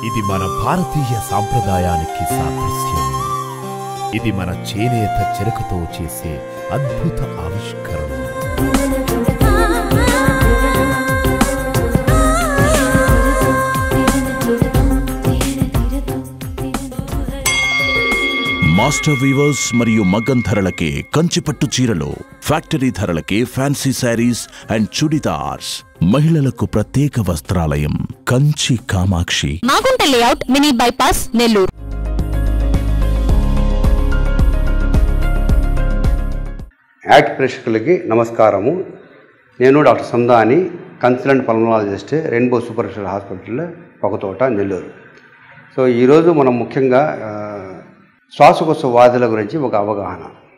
ఇది మన భారతీయ సాంప్రదాయానికి సాదృశ్యం ఇది మన చేనేత చెరకుతో చేసే అద్భుత ఆవిష్కరణ మాస్టర్ వీవర్స్ మరియు మగ్గం ధరలకే కంచిపట్టు చీరలు ఫ్యాక్టరీ ధరలకే ఫ్యాన్సీ శారీస్ అండ్ చుడిదార్స్ మహిళలకు ప్రత్యేక వస్త్రాలయం Kanchi Kamakshi Magunta layout mini bypass Nellore యాక్ట్ ప్రేక్షకులకి నమస్కారము నేను doctor Sandani consultant pulmonologist rainbow super special hospital Pogathota Nellore so ఈరోజు మనం ముఖ్యంగా ఆ, శ్వాసకోశ వ్యాధుల గురించి ఒక అవగాహన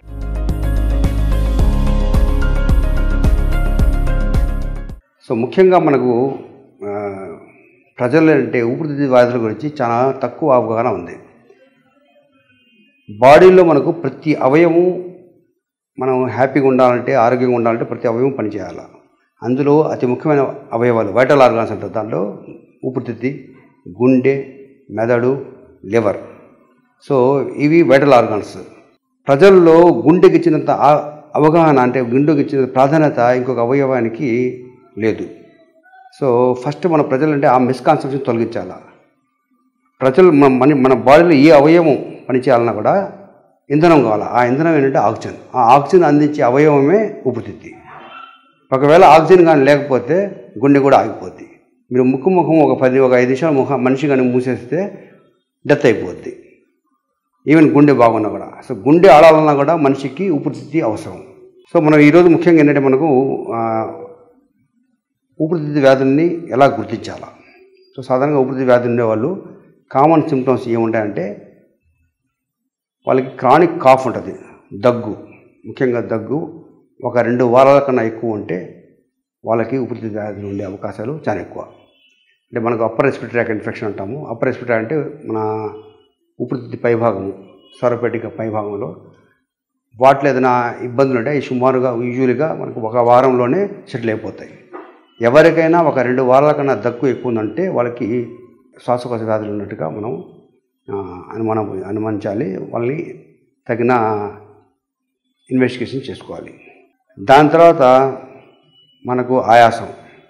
సో ముఖ్యంగా మనకు ఆ, ప్రజలు అంటే ఊపిరితిత్తుల వ్యాధుల గురించి చాలా తక్కువ అవగాహన ఉంది బాడీలో మనకు ప్రతి అవయవం మనం హ్యాపీగా ఉండాలంటే ఆరోగ్యంగా ఉండాలంటే ప్రతి అవయవం పనిచేయాలి అందులో అతి ముఖ్యమైన అవయవాలు వైటల్ ఆర్గాన్స్ అంటారు దాంట్లో ఊపిరితిత్తి గుండె మెదడు లివర్ సో ఇవి వైటల్ ఆర్గాన్స్ ప్రజల్లో గుండెకి ఇచ్చినంత ఆ- అవగాహన అంటే గుండెకి ఇచ్చిన ప్రాధాన్యత ఇంకొక అవయవానికి లేదు సో ఫస్ట్ మన ప్రజలంటే ఆ మిస్కాన్సెప్షన్ తొలగించాలా ప్రజలు మన మన మన బాడీలో ఏ అవయవం పనిచేయాలన్నా కూడా ఇంధనం కావాలి ఆ ఇంధనం ఏంటంటే ఆక్సిజన్ ఆ ఆక్సిజన్ అందించే అవయవమే ఊపిరితిత్తి ఒకవేళ ఆక్సిజన్ కానీ లేకపోతే గుండె కూడా ఆగిపోద్ది మీరు ముక్కు ముఖం ఒక పది ఒక ఐదు నిమిషాలు ముఖం మనిషి కానీ మూసేస్తే డెత్ అయిపోద్ది ఈవెన్ గుండె బాగున్నా కూడా సో గుండె ఆడాలన్నా కూడా మనిషికి ఊపిరితిత్తి అవసరం సో మనం ఈరోజు ముఖ్యంగా ఏంటంటే మనకు ఆ, ఊపిరితిత్తి వ్యాధుల్ని ఎలా గుర్తించాలా సో సాధారణంగా ఊపిరితిత్తి వ్యాధి ఉండేవాళ్ళు కామన్ సిమ్టమ్స్ ఏముంటాయంటే వాళ్ళకి క్రానిక్ కాఫ్ ఉంటుంది దగ్గు ముఖ్యంగా దగ్గు ఒక రెండు వారాల కన్నా ఎక్కువ ఉంటే వాళ్ళకి ఊపిరితిత్తి వ్యాధులు ఉండే అవకాశాలు చాలా ఎక్కువ అంటే మనకు అప్పర్ రెస్పిరేటరీ ట్రాక్ ఇన్ఫెక్షన్ అంటాము అప్పర్ రెస్పిరేటరీ అంటే మన ఊపిరితిత్తి పైభాగము స్వరపేటిక పైభాగంలో వాటిలో ఏదైనా ఇబ్బందులు ఉంటే అవి సుమారుగా యూజువల్గా మనకు ఒక వారంలోనే సెటిల్ అయిపోతాయి ఎవరికైనా ఒక రెండు వారాల కన్నా దగ్గు ఎక్కువ ఉందంటే వాళ్ళకి శ్వాసకోశ వ్యాధులు ఉన్నట్టుగా మనం ఆ, అనుమానం అనుమానించాలి వాళ్ళని తగిన ఇన్వెస్టిగేషన్ చేసుకోవాలి దాని తర్వాత మనకు ఆయాసం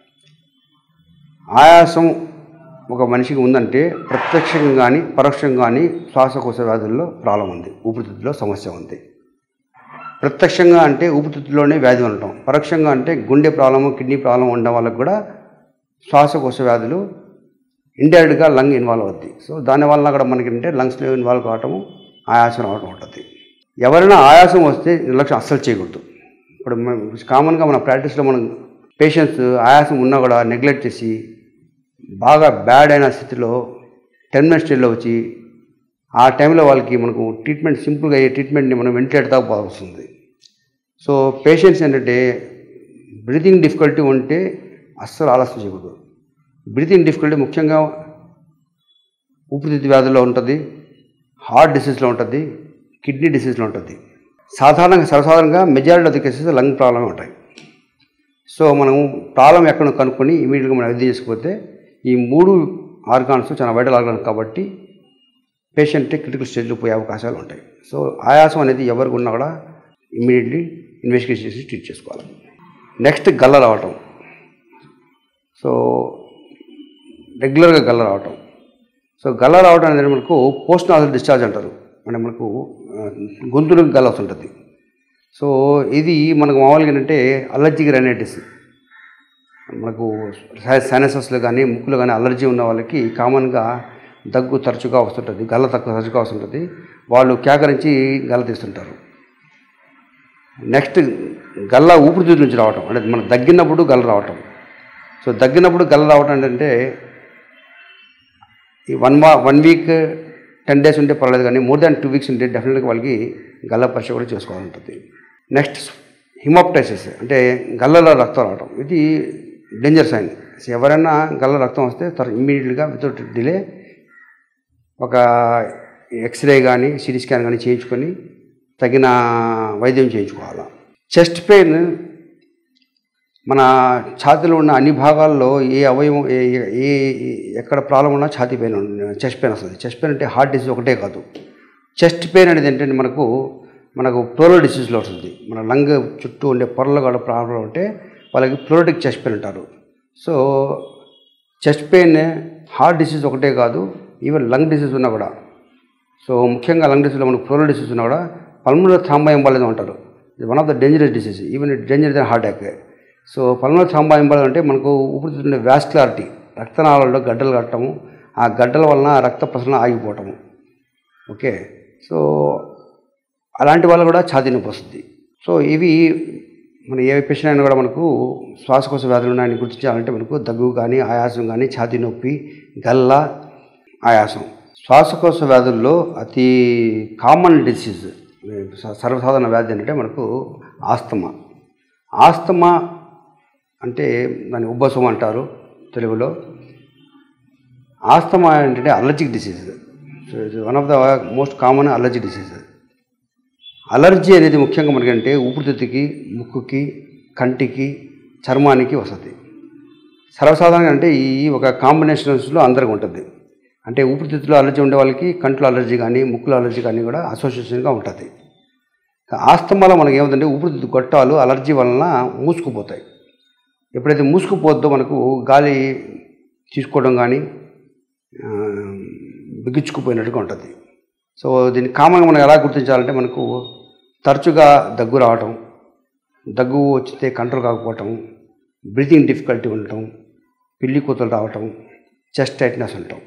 ఆయాసం ఒక మనిషికి ఉందంటే ప్రత్యక్షంగా కానీ పరోక్షంగా కానీ శ్వాసకోశ వ్యాధుల్లో ప్రాబ్లం ఉంది ఊపిరితిత్తులో సమస్య ఉంది ప్రత్యక్షంగా అంటే ఊపిరితిత్తులోనే వ్యాధి ఉండటం పరోక్షంగా అంటే గుండె ప్రాబ్లము కిడ్నీ ప్రాబ్లం ఉండడం వాళ్ళకి కూడా శ్వాసకోశ వ్యాధులు ఇండైరెక్ట్గా లంగ్ ఇన్వాల్వ్ అవుద్ది సో దానివల్ల కూడా మనకి అంటే లంగ్స్లో ఇన్వాల్వ్ కావటము ఆయాసం రావటం ఉంటుంది ఎవరైనా ఆయాసం వస్తే నిర్లక్ష్యం అస్సలు చేయకూడదు ఇప్పుడు కామన్గా మన ప్రాక్టీస్లో మనం పేషెంట్స్ ఆయాసం ఉన్నా కూడా నెగ్లెక్ట్ చేసి బాగా బ్యాడ్ అయిన స్థితిలో టెర్మినల్ స్టేజ్లో వచ్చి ఆ టైంలో వాళ్ళకి మనకు ట్రీట్మెంట్ సింపుల్గా అయ్యే ట్రీట్మెంట్ని మనం వెంటిలేటర్ దాకా పోవాల్సింది సో పేషెంట్స్ ఏంటంటే బ్రీతింగ్ డిఫికల్టీ ఉంటే అస్సలు ఆలస్యం చేయకూడదు బ్రీతింగ్ డిఫికల్టీ ముఖ్యంగా ఊపిరితిత్తి వ్యాధుల్లో ఉంటుంది హార్ట్ డిసీజ్లో ఉంటుంది కిడ్నీ డిసీజ్లో ఉంటుంది సాధారణంగా సర్వసాధారణంగా majority of the cases lung ప్రాబ్లమే ఉంటాయి సో మనం ప్రాబ్లం ఎక్కడ కనుక్కొని ఇమీడియట్గా మనం అర్థం చేసుకోకపోతే ఈ మూడు ఆర్గాన్స్ చాలా వైటల్ ఆర్గాన్స్ కాబట్టి పేషెంట్ క్రిటికల్ స్టేజ్లో పోయే అవకాశాలు ఉంటాయి సో ఆయాసం అనేది ఎవరికి ఉన్నా కూడా ఇమీడియట్లీ ఇన్వెస్టిగేషన్ చేసి ట్రీట్ చేసుకోవాలి నెక్స్ట్ గల్ల రావటం సో రెగ్యులర్గా గల్ల రావటం సో గల్ల రావటం అనేది మనకు పోస్ట్ నాజల్ డిశ్చార్జ్ అంటారు అంటే మనకు ఆ, గొంతులకు గల్ల వస్తుంటుంది సో ఇది మనకు మామూలుగా ఏంటంటే అలర్జిక్ రైనైటిస్ మనకు సైనసస్లో కానీ ముక్కులో కానీ అలర్జీ ఉన్న వాళ్ళకి కామన్గా దగ్గు తరచుగా వస్తుంటుంది గల్ల తక్కువ తరచుగా వస్తుంటుంది వాళ్ళు కేకరించి గల్ల తీస్తుంటారు నెక్స్ట్ గల్ల ఊపిరితిత్తుల నుంచి రావటం అంటే మనం దగ్గినప్పుడు గల్ల రావటం సో దగ్గినప్పుడు గల్ల రావటం ఏంటంటే ఈ వన్ మా వన్ వీక్ టెన్ డేస్ ఉంటే పర్లేదు కానీ మోర్ దాన్ టూ వీక్స్ ఉంటే డెఫినెట్గా వాళ్ళకి గల్ల పరీక్ష కూడా చేసుకోవాలని ఉంటుంది నెక్స్ట్ హిమోప్టైసిస్ అంటే గల్లలో రక్తం రావటం ఇది డేంజర్ సైన్ ఎవరైనా గల్ల రక్తం వస్తే తర్వాత ఇమ్మీడియట్గా వితౌట్ డిలే ఒక ఎక్స్రే కానీ సిటీ స్కాన్ కానీ చేయించుకొని తగిన వైద్యం చేయించుకోవాలి చెస్ట్ పెయిన్ మన ఛాతీలో ఉన్న అన్ని భాగాల్లో ఏ అవయవం ఏ ఏ ఏ- ఎక్కడ ప్రాబ్లం ఉన్నా ఛాతీ పెయిన్ చెస్ట్ పెయిన్ వస్తుంది చెస్ట్ పెయిన్ అంటే హార్ట్ డిసీజ్ ఒకటే కాదు చెస్ట్ పెయిన్ అనేది ఏంటంటే మనకు మనకు ప్లోరల్ డిసీజ్లో వస్తుంది మన లంగ్ చుట్టూ ఉండే పొరలు కూడా ప్రాబ్లం ఉంటే వాళ్ళకి ప్లోరటిక్ చెస్ట్ పెయిన్ అంటారు so chest pain heart disease ఒకటే కాదు ఈవెన్ లంగ్ డిసీజ్ ఉన్నా కూడా సో ముఖ్యంగా లంగ్ డిసీజ్లో మనకు ప్లోరల్ డిసీజ్ ఉన్నా కూడా పల్మనల్ థ్రాంబోఎంబాలిజం అంటారు ఇది one of the dangerous disease even it danger then heart attack so pulmonary thromboembolism అంటే మనకు ఊపిరితిత్తుల వ్యాస్కులారిటీ రక్తనాళాల్లో గడ్డలు కట్టడము ఆ గడ్డల వలన రక్త ప్రసరణ ఆగిపోవటము ఓకే సో అలాంటి వాళ్ళు కూడా ఛాతీ నొప్పి వస్తుంది సో ఇవి మన ఏ పేషెంట్ అయినా కూడా మనకు శ్వాసకోశ వ్యాధులు ఉన్నాయని గుర్తించాలంటే మనకు దగ్గు కానీ ఆయాసం కానీ ఛాతీ నొప్పి గల్ల ఆయాసం శ్వాసకోశ వ్యాధుల్లో అతి కామన్ డిసీజ్ సర్వసాధారణ వ్యాధి ఏంటంటే మనకు ఆస్తమా ఆస్తమా అంటే దాన్ని ఉబ్బసం అంటారు తెలుగులో ఆస్తమా ఏంటంటే అలర్జిక్ డిసీజ్ సో ఇది one of the most common allergy disease allergy అనేది ముఖ్యంగా మనకంటే ఊపిరితిత్తుకి ముక్కుకి కంటికి చర్మానికి వస్తుంది సర్వసాధారణంగా అంటే ఈ ఒక కాంబినేషన్స్లో అందరికి ఉంటుంది అంటే ఊపిరితిత్తులో అలర్జీ ఉండే వాళ్ళకి కంట్లో అలర్జీ కానీ ముక్కులో అలర్జీ కానీ కూడా అసోసియేషన్గా ఉంటుంది ఆస్తమాలో మనకి ఏముందంటే ఊపిరితిత్తు గొట్టాలు అలర్జీ వలన మూసుకుపోతాయి ఎప్పుడైతే మూసుకుపోద్దో మనకు గాలి తీసుకోవడం కానీ ఆ, బిగించుకుపోయినట్టుగా ఉంటుంది సో దీన్ని కామన్గా మనం ఎలా గుర్తించాలంటే మనకు తరచుగా దగ్గు రావటం దగ్గు వచ్చితే కంట్రోల్ కాకపోవటం బ్రీతింగ్ డిఫికల్టీ ఉండటం పిల్లి కూతలు రావటం చెస్ట్ టైట్నెస్ ఉండటం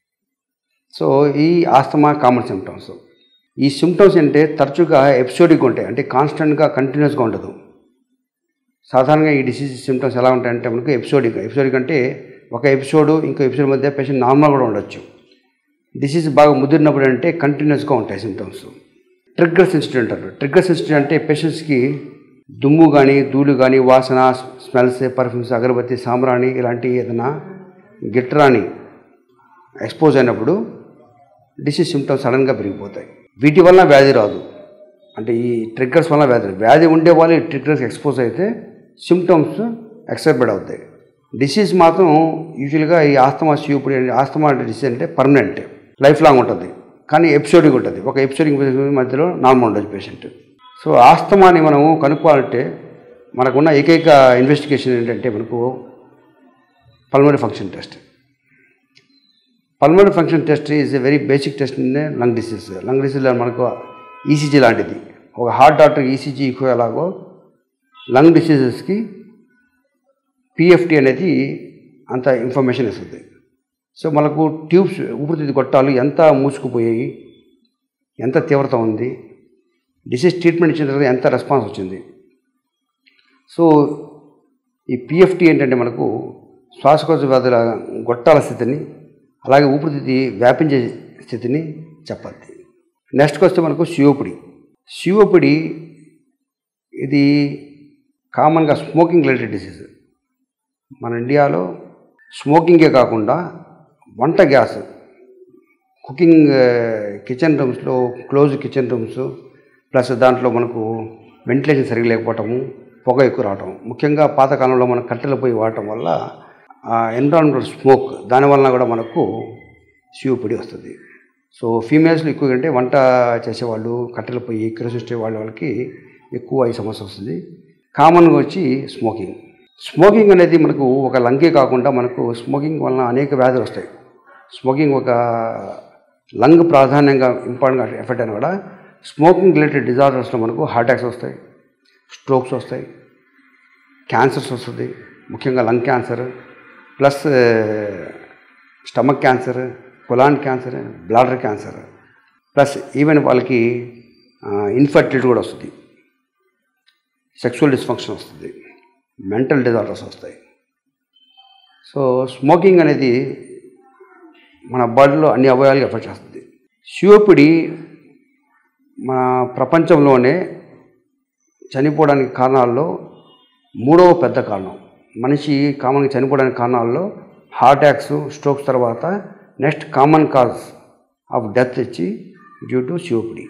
సో ఈ ఆస్తమా కామన్ సిమ్టమ్స్ ఈ సిమ్టమ్స్ అంటే తరచుగా ఎపిసోడిక్ ఉంటాయి అంటే కాన్స్టెంట్గా కంటిన్యూస్గా ఉండదు సాధారణంగా ఈ డిసీజ్ సిమ్టమ్స్ ఎలా ఉంటాయంటే మనకు ఎపిసోడిక్ ఎపిసోడిక్ అంటే ఒక ఎపిసోడ్ ఇంకో ఎపిసోడ్ మధ్య పేషెంట్ నార్మల్ కూడా ఉండొచ్చు డిసీజ్ బాగా ముదిరినప్పుడు అంటే కంటిన్యూస్గా ఉంటాయి సిమ్టమ్స్ ట్రిగ్గర్ సెన్సిటివ్ అంటారు ట్రిగ్గర్ సెన్సిటివ్ అంటే పేషెంట్స్కి దుమ్ము కానీ ధూళి కానీ వాసన స్మెల్స్ పర్ఫ్యూమ్స్ అగరబత్తి సాంబ్రాణి ఇలాంటి ఏదైనా గిట్రాని ఎక్స్పోజ్ అయినప్పుడు డిసీజ్ సిమ్టమ్స్ సడన్గా పెరిగిపోతాయి వీటి వలన వ్యాధి రాదు అంటే ఈ ట్రిగ్గర్స్ వలన వ్యాధి రాదు. వ్యాధి ఉండే వాళ్ళు ఈ ట్రిగ్గర్స్ ఎక్స్పోజ్ అయితే సిమ్టమ్స్ ఎక్సర్బెడ్ అవుతాయి డిసీజ్ మాత్రం యూజువల్గా ఈ ఆస్తమా సియూపుడి ఆస్తమా డిసీజ్ అంటే పర్మనెంట్ లైఫ్ లాంగ్ ఉంటుంది కానీ ఎపిసోడిక్ ఉంటుంది ఒక ఎపిసోడిక్ మధ్యలో నార్మల్ ఉండదు పేషెంట్ సో ఆస్తమాని మనము కనుక్కోవాలంటే మనకున్న ఏకైక ఇన్వెస్టిగేషన్ ఏంటంటే మనకు pulmonary function test pulmonary function test is a very basic test in lung disease lung డిసీజ్లో మనకు ఈసీజీ లాంటిది ఒక హార్ట్ డాక్టర్ ఈసీజీ ఎక్కువ ఎలాగో లంగ్ డిసీజెస్కి పిఎఫ్టీ అనేది అంత ఇన్ఫర్మేషన్ ఇస్తుంది సో మనకు ట్యూబ్స్ ఊపిరితిత్తు గొట్టాలు ఎంత మూసుకుపోయాయి ఎంత తీవ్రత ఉంది డిసీజ్ ట్రీట్మెంట్ ఇచ్చిన తర్వాత ఎంత రెస్పాన్స్ వచ్చింది సో ఈ పిఎఫ్టీ ఏంటంటే మనకు శ్వాసకోశ వ్యాధుల గొట్టాల స్థితిని అలాగే ఊపిరితిత్తి వ్యాపించే స్థితిని చెప్పద్ది నెక్స్ట్కి వస్తే మనకు సిఓపిడి సిఓపిడి ఇది కామన్గా స్మోకింగ్ రిలేటెడ్ డిసీజ్ మన ఇండియాలో స్మోకింగే కాకుండా వంట గ్యాస్ కుకింగ్ కిచెన్ రూమ్స్లో క్లోజ్ కిచెన్ రూమ్స్ ప్లస్ దాంట్లో మనకు వెంటిలేషన్ సరిగ్గా లేకపోవటము పొగ ఎక్కువ రావటం ముఖ్యంగా పాతకాలంలో మనం కట్టెల పొయ్యి వాడటం వల్ల ఎన్విరాన్మెంటల్ స్మోక్ దానివల్ల కూడా మనకు సిఓపిడి వస్తుంది సో ఫీమేల్స్లో ఎక్కువ అంటే వంట చేసేవాళ్ళు కట్టెల పొయ్యి కిరోసిన్ స్టవ్ వాళ్ళ వాళ్ళకి ఎక్కువ ఈ సమస్య వస్తుంది కామన్గా వచ్చి స్మోకింగ్ స్మోకింగ్ అనేది మనకు ఒక లంగే కాకుండా మనకు స్మోకింగ్ వలన అనేక వ్యాధులు వస్తాయి స్మోకింగ్ ఒక లంగ్ ప్రాధాన్యంగా ఇంపార్టెంట్గా ఎఫెక్ట్ అయినా కూడా స్మోకింగ్ రిలేటెడ్ డిజార్డర్స్లో మనకు హార్ట్ అటాక్స్ వస్తాయి స్ట్రోక్స్ వస్తాయి క్యాన్సర్స్ వస్తుంది ముఖ్యంగా lung cancer plus stomach cancer colon cancer bladder cancer plus even వాళ్ళకి ఇన్ఫర్టిలిటీ కూడా వస్తుంది సెక్సువల్ డిస్ఫంక్షన్ వస్తుంది మెంటల్ డిజార్డర్స్ వస్తాయి సో స్మోకింగ్ అనేది మన బాడీలో అన్ని అవయవాలకి ఎఫెక్ట్ చేస్తుంది సిఓపిడి మన ప్రపంచంలోనే చనిపోవడానికి కారణాల్లో మూడవ పెద్ద కారణం మనిషి కామన్గా చనిపోవడానికి కారణాల్లో హార్ట్ అటాక్స్ స్ట్రోక్స్ తర్వాత next common cause of death వచ్చి డ్యూ టు సిఓపిడి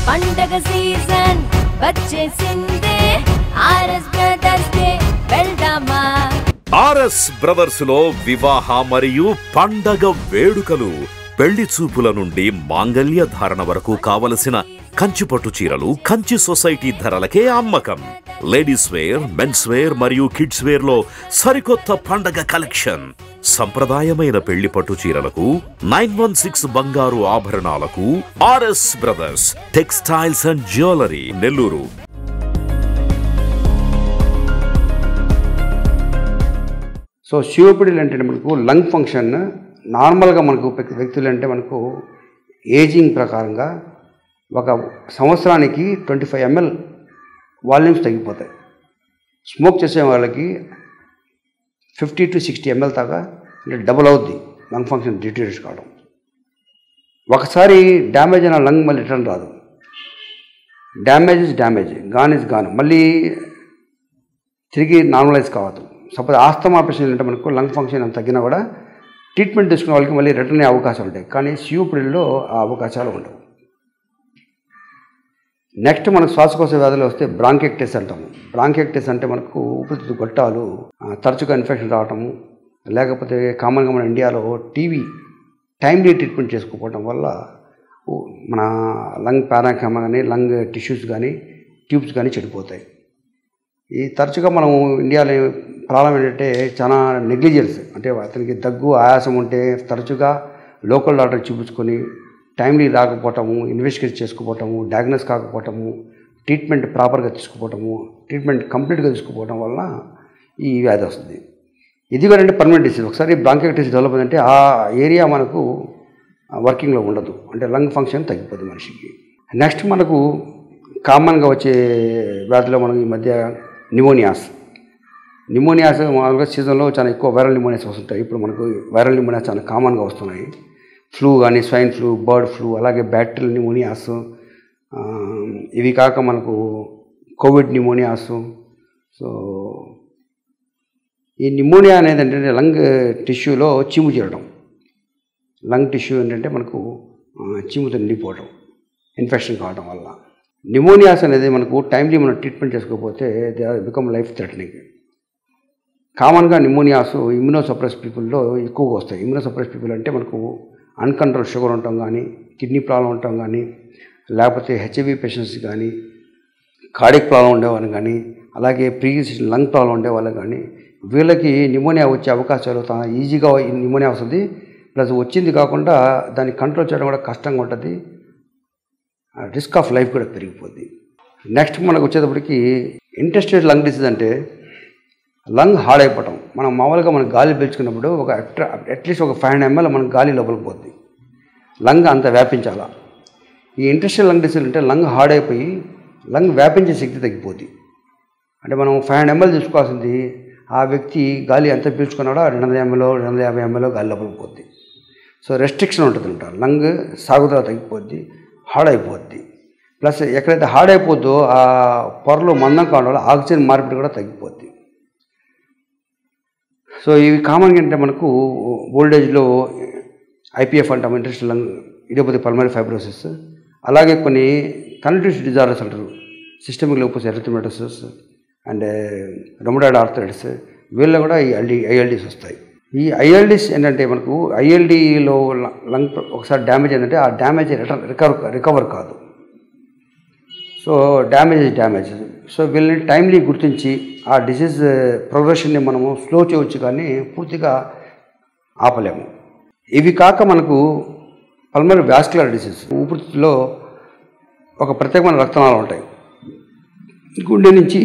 పండగ సీజన్ వచ్చేసిందే ఆర్ఎస్ బ్రదర్స్ డే వెళ్దామా ఆర్ఎస్ బ్రదర్స్ లో వివాహ మరియు పండగ వేడుకలు పెళ్లి చూపుల నుండి మాంగల్య ధారణ వరకు కావలసిన కంచిపట్టు చీరలు కంచి సొసైటీ ధరలకే అమ్మకం లేడీస్ వేర్ మెన్స్ వేర్ మరియు కిడ్స్ వేర్ లో సరికొత్త పండగ కలెక్షన్ సంప్రదాయమైన పెళ్లి పట్టు చీరలకు నైన్ వన్ సిక్స్ బంగారు ఆభరణాలకు RS Brothers textiles and jewellery Nellore so సిఓపిడీలు అంటే మనకు లంగ్ ఫంక్షన్ నార్మల్గా మనకు వ్యక్తి- వ్యక్తులు అంటే మనకు ఏజింగ్ ప్రకారంగా ఒక సంవత్సరానికి ట్వంటీ ఫైవ్ ఎంఎల్ వాల్యూమ్స్ తగ్గిపోతాయి స్మోక్ చేసే వాళ్ళకి ఫిఫ్టీ టు సిక్స్టీ ఎంఎల్ దాకా అంటే డబుల్ అవుద్ది లంగ్ ఫంక్షన్ డిటీరియట్ కావడం ఒకసారి డ్యామేజ్ అయిన లంగ్ మళ్ళీ రిటర్న్ రాదు damage is damage gone is gone మళ్ళీ తిరిగి నార్మలైజ్ కావద్దు సపోజ్ ఆస్తమా పేషెంట్ అంటే మనకు లంగ్ ఫంక్షన్ అంత తగ్గినా కూడా ట్రీట్మెంట్ తీసుకునే వాళ్ళకి మళ్ళీ రిటర్న్ అయ్యే అవకాశాలు ఉంటాయి కానీ సియూపిడిలో ఆ అవకాశాలు ఉండవు నెక్స్ట్ మనకు శ్వాసకోశ వ్యాధులు వస్తే బ్రాంకెక్టిస్ అంటాము బ్రాంకెక్టిస్ అంటే మనకు ఊపిరితిత్తు గొట్టాలు ఆ, తరచుగా ఇన్ఫెక్షన్ రావటము లేకపోతే కామన్గా మన ఇండియాలో టీవీ టైమ్లీ ట్రీట్మెంట్ చేసుకోకపోవడం వల్ల ఊ- మన లంగ్ పారాకామ కానీ లంగ్ టిష్యూస్ కానీ ట్యూబ్స్ కానీ చెడిపోతాయి ఈ తరచుగా మనం ఇండియాలో ప్రాబ్లం ఏంటంటే చాలా నెగ్లిజెన్స్ అంటే అతనికి దగ్గు ఆయాసం ఉంటే తరచుగా లోకల్ డాక్టర్ చూపించుకొని టైంలీ రాకపోవటము ఇన్వెస్టిగేట్ చేసుకోపోవటము డయాగ్నోస్ కాకపోవటము ట్రీట్మెంట్ ప్రాపర్గా తీసుకోపోవటము ట్రీట్మెంట్ కంప్లీట్గా తీసుకోపోవటం వలన ఈ వ్యాధి వస్తుంది ఇది కూడా అంటే పర్మనెంట్ డిసీజ్ ఒకసారి బ్రాంకైటిస్ డెవలప్ అయిందంటే ఆ ఏరియా మనకు వర్కింగ్లో ఉండదు అంటే లంగ్ ఫంక్షన్ తగ్గిపోతుంది మనిషికి నెక్స్ట్ మనకు కామన్గా వచ్చే వ్యాధిలో మనకు ఈ మధ్య నిమోనియాస్ నిమోనియాస్ మామూలుగా సీజన్లో చాలా ఎక్కువ వైరల్ నిమోనియాస్ వస్తుంటాయి ఇప్పుడు మనకు వైరల్ నిమోనియాస్ చాలా కామన్గా వస్తున్నాయి ఫ్లూ కానీ స్వైన్ ఫ్లూ బర్డ్ ఫ్లూ అలాగే బ్యాక్టీరియల్ నిమోనియాస్ ఆ, ఇవి కాక మనకు కోవిడ్ నిమోనియాస్ సో ఈ నిమోనియా అనేది ఏంటంటే లంగ్ టిష్యూలో చీము చేరడం లంగ్ టిష్యూ ఏంటంటే మనకు ఆ, చీముతో నిండిపోవడం ఇన్ఫెక్షన్ కావడం వల్ల నిమోనియాస్ అనేది మనకు టైమ్లీ మనం ట్రీట్మెంట్ చేసుకోకపోతే they are become life threatening కామన్గా నిమోనియాస్ ఇమ్యూనో సప్రెస్ పీపుల్లో ఎక్కువగా వస్తాయి ఇమ్యూనో సప్రెస్ పీపుల్ అంటే మనకు అన్కంట్రోల్ షుగర్ ఉండటం కానీ కిడ్నీ ప్రాబ్లం ఉండటం కానీ లేకపోతే హెచ్ఐవి పేషెంట్స్ కానీ కార్డిక్ ప్రాబ్లం ఉండేవాళ్ళు కానీ అలాగే ప్రీవియస్ లంగ్ ప్రాబ్లం ఉండేవాళ్ళు కానీ వీళ్ళకి నిమోనియా వచ్చే అవకాశాలు చాలా ఈజీగా ఈ నిమోనియా వస్తుంది ప్లస్ వచ్చింది కాకుండా దాన్ని కంట్రోల్ చేయడం కూడా కష్టంగా ఉంటుంది రిస్క్ ఆఫ్ లైఫ్ కూడా పెరిగిపోద్ది నెక్స్ట్ మనకు వచ్చేటప్పటికి ఇంటెస్టెడ్ లంగ్ డిసీజ్ అంటే లంగ్ హార్డ్ అయిపోవటం మనం మామూలుగా మనం గాలి పీల్చుకున్నప్పుడు ఒక అట్లీస్ట్ ఒక ఫైవ్ హండ్రెడ్ ఎంఎల్ మన గాలి లోపలికి పోద్ది లంగ్ అంత వ్యాపించాలా ఈ ఇంటెస్టల్ లంగ్ డిసీజ్ అంటే లంగ్ హార్డ్ అయిపోయి లంగ్ వ్యాపించే శక్తి తగ్గిపోద్ది అంటే మనం ఫైవ్ హండ్రెడ్ ఎంఎల్ తీసుకోవాల్సింది ఆ వ్యక్తి గాలి ఎంత పీల్చుకున్నాడో రెండు వందల ఎంఎల్ రెండు వందల యాభై ఎంఎల్ గాలి లోపలికి పోద్ది సో రెస్ట్రిక్షన్ ఉంటుంది అంట లంగ్ సాగుదల తగ్గిపోద్ది హార్డ్ అయిపోద్ది ప్లస్ ఎక్కడైతే హార్డ్ అయిపోద్దో ఆ పొరలు మందం కావడం వల్ల ఆక్సిజన్ మార్పిడి కూడా తగ్గిపోద్ది సో ఇవి కామన్గా అంటే మనకు ఓల్డేజ్లో ఐపీఎఫ్ అంటాం interstitial lung idiopathic pulmonary fibrosis అలాగే కొన్ని కనెక్టివ్ డిజార్డర్స్ అంటారు systemic lupus erythematosus and rheumatoid arthritis వీళ్ళు కూడా ఈ ఐల్డి ఐఎల్డీస్ వస్తాయి ఈ ఐఎల్డీస్ ఏంటంటే మనకు ఐఎల్డీలో లంగ్ ఒకసారి డ్యామేజ్ ఏంటంటే ఆ డ్యామేజ్ రిటర్న్ రికవర్ రికవర్ కాదు so damage is damage so వీళ్ళని టైమ్లీ గుర్తించి ఆ డిసీజ్ ప్రోగ్రెషన్ని మనము స్లో చేయవచ్చు కానీ పూర్తిగా ఆపలేము ఇవి కాక మనకు పల్మరీ వ్యాస్కులర్ డిసీజ్ ఊపిరితిత్తులో ఒక ప్రత్యేకమైన రక్తనాళాలు ఉంటాయి గుండె నుంచి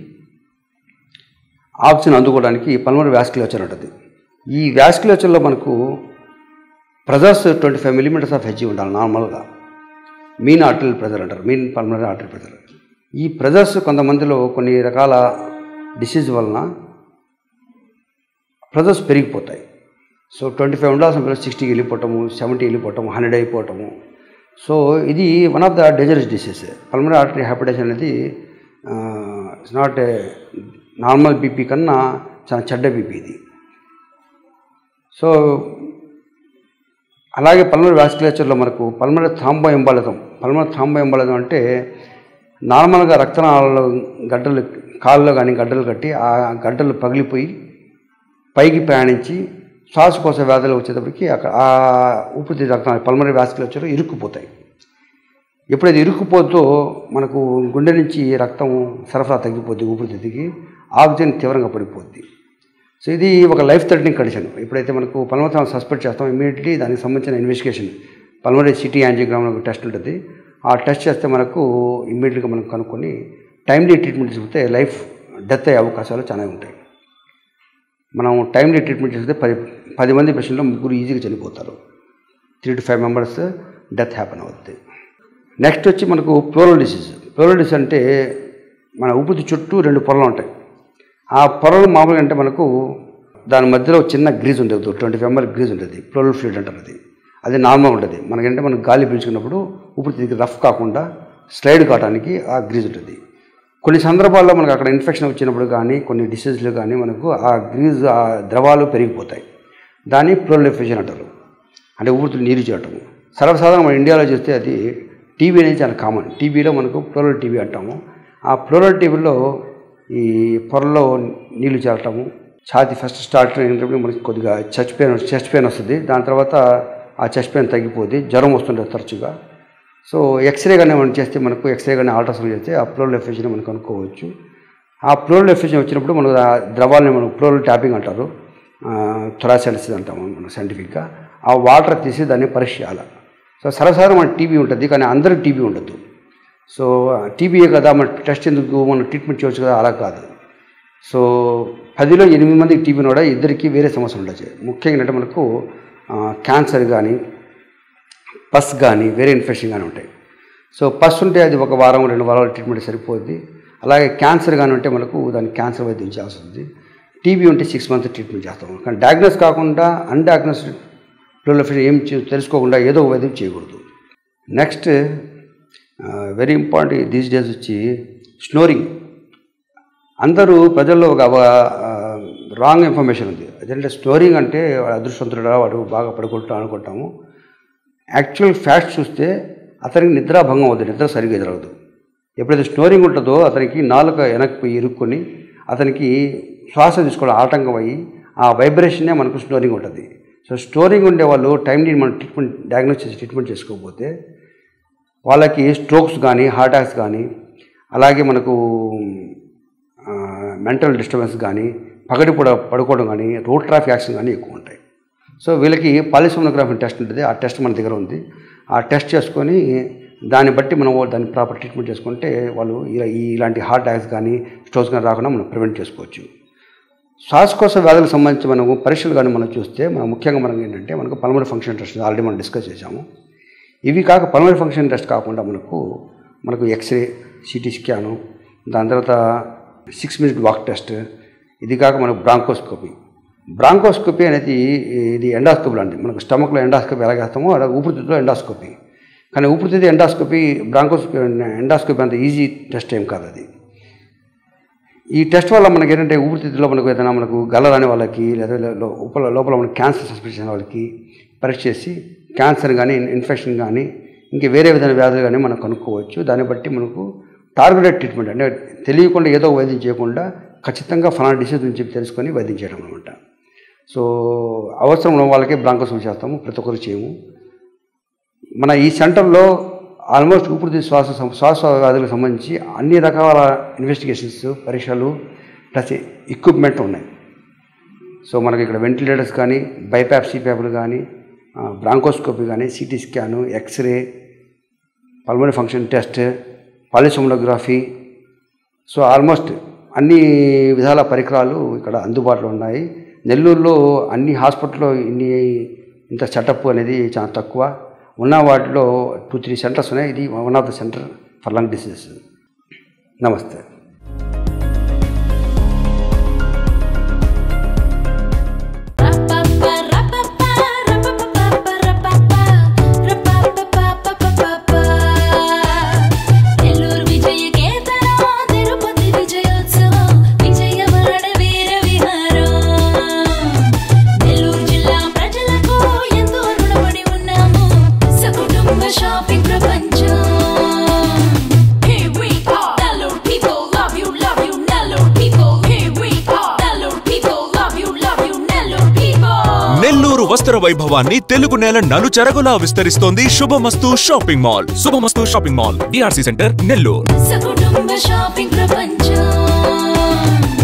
ఆక్సిజన్ అందుకోవడానికి పల్మరీ వ్యాస్కులేచర్ ఉంటుంది ఈ వ్యాస్కులేచర్లో మనకు pressures twenty five millimetres of Hg ఉండాలి నార్మల్గా మీన్ ఆర్టరీ ప్రెజర్ అంటారు మీన్ పల్మనరీ ఆర్టరీ ప్రెజర్ ఈ ప్రెజర్స్ కొంతమందిలో కొన్ని రకాల డిసీజ్ వలన ప్రెజర్స్ పెరిగిపోతాయి సో ట్వంటీ ఫైవ్ ఉండాల్సిన ప్లస్ సిక్స్టీకి వెళ్ళిపోవటము సెవెంటీ వెళ్ళిపోవటము హండ్రెడ్ అయిపోవటము సో ఇది one of the dangerous disease pulmonary artery hypertension అనేది ఇట్స్ నాట్ నార్మల్ బీపీ కన్నా చాలా చెడ్డ బీపీ ఇది సో అలాగే పల్మనరీ వాస్కులేచర్లో మనకు pulmonary thromboembolism pulmonary thromboembolism అంటే నార్మల్గా రక్తనాళాల్లో గడ్డలు కాళ్ళలో కానీ గడ్డలు కట్టి ఆ గడ్డలు పగిలిపోయి పైకి ప్రయాణించి శ్వాసకోశ వ్యాధులు వచ్చేటప్పటికి అక్కడ ఆ ఊపిరితిత్తు రక్తం పల్మనరీ వాస్కులేచర్ ఇరుక్కుపోతాయి ఎప్పుడైతే ఇరుక్కుపోతుందో మనకు గుండె నుంచి రక్తం సరఫరా తగ్గిపోద్ది ఊపిరితిత్తుకి ఆక్సిజన్ తీవ్రంగా పడిపోద్ది సో ఇది ఒక లైఫ్ థ్రెటనింగ్ కండిషన్ ఎప్పుడైతే మనకు పల్మరీ సస్పెక్ట్ చేస్తాం ఇమీడియట్లీ దానికి సంబంధించిన ఇన్వెస్టిగేషన్ పల్మరీ సిటీ యాంజియోగ్రామ్ ఒక టెస్ట్ ఉంటుంది ఆ టెస్ట్ చేస్తే మనకు ఇమ్మీడియట్గా మనం కనుక్కొని టైమ్లీ ట్రీట్మెంట్ తీసుకుంటే లైఫ్ డెత్ అయ్యే అవకాశాలు చాలా ఉంటాయి మనం టైమ్లీ ట్రీట్మెంట్ చేస్తే పది పది మంది పేషెంట్లో ముగ్గురు ఈజీగా చనిపోతారు three to five members death happen అవుతుంది నెక్స్ట్ వచ్చి మనకు ప్లోరల్ డిసీజ్ ప్లోరల్ డిసీజ్ అంటే మన ఊపిరి చుట్టూ రెండు పొరలు ఉంటాయి ఆ పొరలు మామూలుగా అంటే మనకు దాని మధ్యలో చిన్న గ్రీజ్ ఉంటుంది ట్వంటీ ఫైవ్ ఎంఎల్ గ్రీజ్ ఉంటుంది ప్లోరల్ ఫ్లూయిడ్ అంటారు అది అది నార్మల్ ఉంటుంది మనకంటే మనం గాలి పీల్చుకున్నప్పుడు ఊపిరితిత్తుకి రఫ్ కాకుండా స్లైడ్ కావడానికి ఆ గ్రీజ్ ఉంటుంది కొన్ని సందర్భాల్లో మనకు అక్కడ ఇన్ఫెక్షన్ వచ్చినప్పుడు కానీ కొన్ని డిసీజ్లు కానీ మనకు ఆ గ్రీజ్ ఆ ద్రవాలు పెరిగిపోతాయి దాన్ని ప్రోలిఫేషన్ అంటారు అంటే ఊపిరితిత్తులు నీరు చేయటము సర్వసాధారణ మన ఇండియాలో చూస్తే అది టీబీ అనేది చాలా కామన్ టీబీలో మనకు ప్లోరల్ టీబీ అంటాము ఆ ప్లోరల్ టీబీలో ఈ పొరలో నీళ్లు చేరటము ఛాతి ఫస్ట్ స్టార్ట్ అయినప్పుడు మనకి కొద్దిగా చెస్ట్ పెయిన్ చెస్ట్ పెయిన్ వస్తుంది దాని తర్వాత ఆ చెస్ట్ పెయిన్ తగ్గిపోద్ది జ్వరం వస్తుంటుంది తరచుగా సో ఎక్స్రే కానీ మనం చేస్తే మనకు ఎక్స్రే కానీ అల్ట్రాసౌండ్ చేస్తే ఆ ప్లోరల్ ఎఫెక్షన్ మనం కనుక్కోవచ్చు ఆ ప్లోరల్ ఎఫెక్షన్ వచ్చినప్పుడు మనకు ఆ ద్రవాలని మనం ప్లోరల్ ట్యాపింగ్ అంటారు థొరాసెల్స్ అంటాము మనం సైంటిఫిక్గా ఆ వాటర్ తీసి దాన్ని పరీక్ష చేయాలి సో సరసారం మన టీబీ ఉంటుంది కానీ అందరికి టీబీ ఉండదు సో టీబీయే కదా మన టెస్ట్ ఎందుకు మనం ట్రీట్మెంట్ చేయవచ్చు కదా అలా కాదు సో పదిలో ఎనిమిది మందికి టీబీ కూడా ఇద్దరికి వేరే సమస్య ఉండొచ్చు ముఖ్యంగా ఏంటంటే మనకు ఆ, క్యాన్సర్ కానీ పస్ కానీ వేరే ఇన్ఫెక్షన్ కానీ ఉంటాయి సో పస్ ఉంటే అది ఒక వారం రెండు వారాలు ట్రీట్మెంట్ సరిపోద్ది అలాగే క్యాన్సర్ కానీ ఉంటే మనకు దానికి క్యాన్సర్ వైద్యం చేయాల్సి ఉంది టీబీ ఉంటే సిక్స్ మంత్స్ ట్రీట్మెంట్ చేస్తాం కానీ డయాగ్నోస్ కాకుండా అన్డయాగ్నోస్డ్ ప్రోలిఫేషన్ ఏం చే- తెలుసుకోకుండా ఏదో ఒక వైద్యం చేయకూడదు next very important these days వచ్చి స్నోరింగ్ అందరూ ప్రజల్లో ఒక రాంగ్ ఇన్ఫర్మేషన్ ఉంది అదేంటే స్టోరింగ్ అంటే వాడు అదృష్టవంతుడా వాడు బాగా పడుకుంటా అనుకుంటాము యాక్చువల్ ఫ్యాక్ట్ చూస్తే అతనికి నిద్రాభంగం అవుతుంది నిద్ర సరిగ్గా జరగదు ఎప్పుడైతే స్టోరింగ్ ఉంటుందో అతనికి నాలుక వెనక్కి పోయి ఇరుక్కొని అతనికి శ్వాస తీసుకోవడం ఆటంకం అయ్యి ఆ వైబ్రేషనే మనకు స్టోరింగ్ ఉంటుంది సో స్టోరింగ్ ఉండే వాళ్ళు టైంని మనం ట్రీట్మెంట్ డయాగ్నోస్ చేసి ట్రీట్మెంట్ చేసుకోకపోతే వాళ్ళకి స్ట్రోక్స్ కానీ హార్ట్ అటాక్స్ కానీ అలాగే మనకు మెంటల్ డిస్టర్బెన్స్ కానీ పగటిపూట పడుకోవడం కానీ రోడ్ ట్రాఫిక్ యాక్సిడెంట్ కానీ ఎక్కువ ఉంటాయి సో వీళ్ళకి పాలిసోనోగ్రఫీ టెస్ట్ ఉంటుంది ఆ టెస్ట్ మన దగ్గర ఉంది ఆ టెస్ట్ చేసుకొని దాన్ని బట్టి మనం దాన్ని ప్రాపర్ ట్రీట్మెంట్ చేసుకుంటే వాళ్ళు ఇలా ఈ ఇలాంటి హార్ట్ అటాక్స్ కానీ స్ట్రోక్స్ కానీ రాకుండా మనం ప్రివెంట్ చేసుకోవచ్చు శ్వాసకోశ వ్యాధులకు సంబంధించి మనము పరీక్షలు కానీ మనం చూస్తే మనం ముఖ్యంగా మనకి ఏంటంటే మనకు పల్మరీ ఫంక్షన్ టెస్ట్ ఆల్రెడీ మనం డిస్కస్ చేసాము ఇవి కాక పల్మరీ ఫంక్షన్ టెస్ట్ కాకుండా మనకు మనకు ఎక్స్రే సిటీ స్కాను దాని తర్వాత సిక్స్ మినిట్ వాక్ టెస్ట్ ఇది కాక మనకు బ్రాంకోస్కోపీ బ్రాంకోస్కోపీ అనేది ఇది ఎండాస్కోపీ లాంటిది మనకు స్టమక్లో ఎండాస్కోపీ ఎలా చేస్తామో అలా ఊపిరితిత్తులో ఎండాస్కోపీ కానీ ఊపిరితిత్తు ఎండాస్కోపీ బ్రాంకోస్కోపీ ఎండాస్కోపీ అంత ఈజీ టెస్ట్ ఏం కాదు అది ఈ టెస్ట్ వల్ల మనకి ఏంటంటే ఊపిరితిత్తులో మనకు ఏదైనా మనకు గల్లరాని వాళ్ళకి లేదా లో- లోపల లోపల మనకి క్యాన్సర్ సస్పెక్షన్ వాళ్ళకి పరీక్ష చేసి క్యాన్సర్ కానీ ఇన్ఫెక్షన్ కానీ ఇంకా వేరే విధమైన వ్యాధులు కానీ మనం కనుక్కోవచ్చు దాన్ని బట్టి మనకు టార్గెటెడ్ ట్రీట్మెంట్ అంటే తెలియకుండా ఏదో వైద్యం చేయకుండా ఖచ్చితంగా ఫలానా డిసీజ్ నుంచి తెలుసుకొని వైద్యం చేయడం అనమాట సో అవసరం ఉన్న వాళ్ళకే బ్రాంకోస్కోపీ చేస్తాము ప్రతి ఒక్కరు చేయము మన ఈ సెంటర్లో ఆల్మోస్ట్ ఊపిరితిత్తు శ్వాస సం- శ్వాస వ్యాధులకు సంబంధించి అన్ని రకాల ఇన్వెస్టిగేషన్స్ పరీక్షలు ప్లస్ ఎక్విప్మెంట్ ఉన్నాయి సో మనకి ఇక్కడ వెంటిలేటర్స్ కానీ బైపాప్ సిపాప్లు కానీ బ్రాంకోస్కోపీ కానీ CT scan X-ray pulmonary function test polysomnography so almost అన్ని విధాల పరికరాలు ఇక్కడ అందుబాటులో ఉన్నాయి నెల్లూరులో అన్ని హాస్పిటల్లో ఇన్ని ఇంత సెటప్ అనేది చాలా తక్కువ ఉన్న వాటిలో టూ త్రీ సెంటర్స్ ఉన్నాయి ఇది one of the centre for lung diseases నమస్తే నెల్లూరు విజయ కేతనం తిరుపతి విజయోత్సవం విజయవరణ వీర విహారం నెల్లూరు జిల్లా ప్రజలకు ఎంతో రుణపడి ఉన్న నెల్లూరు వస్త్ర వైభవాన్ని తెలుగు నేల నలుచెరగులా విస్తరిస్తోంది Subhamasthu shopping mall Subhamasthu shopping mall DRC centre Nellore సకుటుంబ షాపింగ్ ప్రపంచం